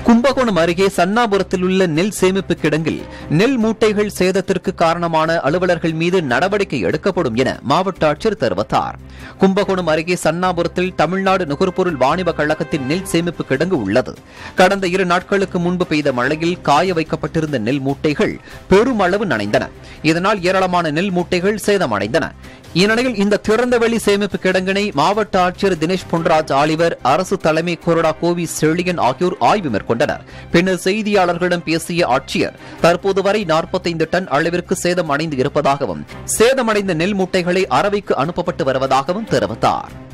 கும்பகோணம் அருகே சன்னாபுரத்தில் உள்ள நெல் சேமிப்பு கிடங்கில் நெல் மூட்டைகள் சேதத்திற்கு காரணமான அலுவலர்கள் மீது நடவடிக்கை எடுக்கப்படும் என மாவட்ட ஆட்சியர் தெரிவித்தார் கும்பகோணம் அருகே சன்னாபுரத்தில் தமிழ்நாடு நுகர்பொருள் வாணிப கழகத்தின் நெல் சேமிப்பு கிடங்கு உள்ளது கடந்த இரு நாட்களுக்கு முன்பு பெய்த மழையில் காய வைக்கப்பட்டிருந்த நெல் மூட்டைகள் பெருமளவு நனைந்தன இதனால் ஏராளமான நெல் மூட்டைகள் சேதமடைந்தன இந்நிலையில் இந்த திறந்தவெளி சேமிப்பு கிடங்கினை மாவட்ட ஆட்சியர் தினேஷ் பொன்ராஜ் ஆலிவர் அரசு தலைமை கொறடா கோவி செழியன் ஆகியோர் ஆய்வு மேற்கொண்டனர் பின்னர் செய்தியாளர்களிடம் பேசிய ஆட்சியர் தற்போது வரை நாற்பத்தைந்து டன் அளவிற்கு சேதம் அடைந்து இருப்பதாகவும் சேதமடைந்த நெல் மூட்டைகளை அரவைக்கு அனுப்பப்பட்டு வருவதாகவும் தெரிவித்தார்